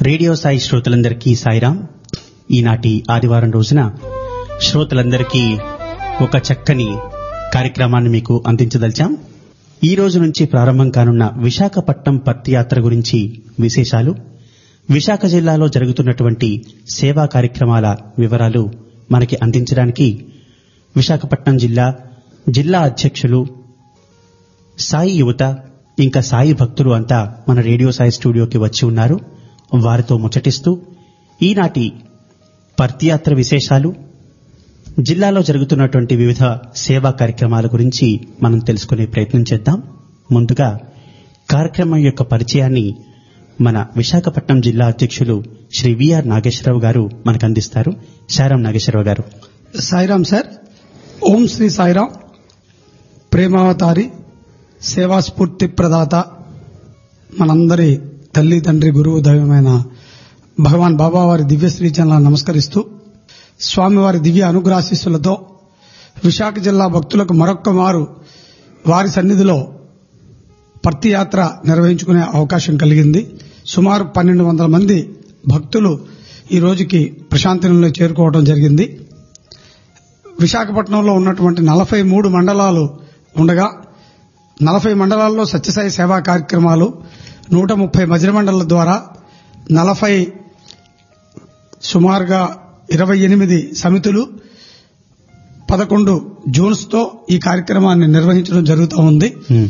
Radio Sai శ్రోతలందరికీ సాయిరాం ఈనాటి ఆదివారం రోజున శ్రోతలందరికీ ఒక చక్కని కార్యక్రమాన్ని మీకు అందించదలిచాం ఈ రోజు నుంచి ప్రారంభం కానున్న విశాఖపట్నం పత్తి యాత్ర గురించి విశేషాలు విశాఖ జిల్లాలో జరుగుతున్నటువంటి సేవా కార్యక్రమాల వివరాలు మనకి అందించడానికి విశాఖపట్నం జిల్లా జిల్లా అధ్యక్షులు సాయి యువత ఇంకా సాయి భక్తులు అంతా మన రేడియో సాయి స్టూడియోకి వచ్చి ఉన్నారు వారితో ముచ్చటిస్తూ ఈనాటి పర్తియాత్ర విశేషాలు జిల్లాలో జరుగుతున్నటువంటి వివిధ సేవా కార్యక్రమాల గురించి మనం తెలుసుకునే ప్రయత్నం చేద్దాం ముందుగా కార్యక్రమం యొక్క పరిచయాన్ని మన విశాఖపట్నం జిల్లా అధ్యక్షులు శ్రీ విఆర్ నాగేశ్వరరావు గారు మనకు అందిస్తారు శారం నాగేశ్వరరావు గారు సాయిరాం సార్ ఓం శ్రీ సాయిరాం ప్రేమావతారి సేవా స్ఫూర్తి ప్రదాత మనందరి తల్లి తండ్రి గురువు దైవమైన భగవాన్ బాబావారి దివ్య శ్రీచరణాలను నమస్కరిస్తూ స్వామివారి దివ్య అనుగ్రహాశిస్సులతో విశాఖ జిల్లా భక్తులకు మరొక్క మారు వారి సన్నిధిలో పర్తి యాత్ర నిర్వహించుకునే అవకాశం కలిగింది సుమారు పన్నెండు వందల మంది భక్తులు ఈ రోజుకి ప్రశాంతిలో చేరుకోవడం జరిగింది విశాఖపట్నంలో ఉన్నటువంటి నలభై మూడు మండలాలు ఉండగా నలభై మండలాల్లో సత్యసాయి సేవా కార్యక్రమాలు నూట ముప్పై మజిల మండల ద్వారా నలభై సుమారుగా ఇరవై ఎనిమిది సమితులు పదకొండు జోన్స్ తో ఈ కార్యక్రమాన్ని నిర్వహించడం జరుగుతూ ఉంది హ్మ్.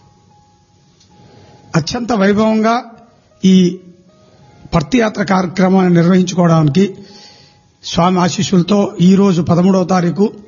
అత్యంత వైభవంగా ఈ పర్తి యాత్ర కార్యక్రమాన్ని నిర్వహించుకోవడానికి స్వామి ఆశీస్సులతో ఈ రోజు పదమూడవ తారీఖు